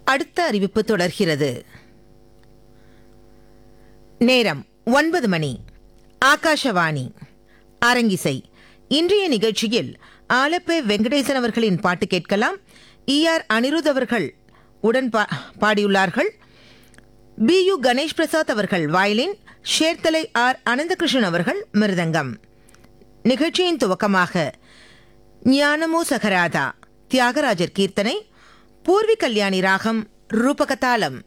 அடுத்த அறிவிப்பு தொடர்கிறது நேரம் ஒன்பது மணி ஆகாஷவாணி அரங்கிசை இன்றைய நிகழ்ச்சியில் ஆலப்பே வெங்கடேசன் அவர்களின் பாட்டு கேட்கலாம் இ ஆர் அனிருத் அவர்கள் உடன் பா பாடியுள்ளார்கள் பி யு கணேஷ் பிரசாத் அவர்கள் வயலின் ஷேர்தலை ஆர் அனந்தகிருஷ்ணன் அவர்கள் மிருதங்கம் நிகழ்ச்சியின் துவக்கமாக ஞானமோ சகராதா தியாகராஜர் கீர்த்தனை பூர்வி கல்யாணி ராகம் ரூபகதாளம்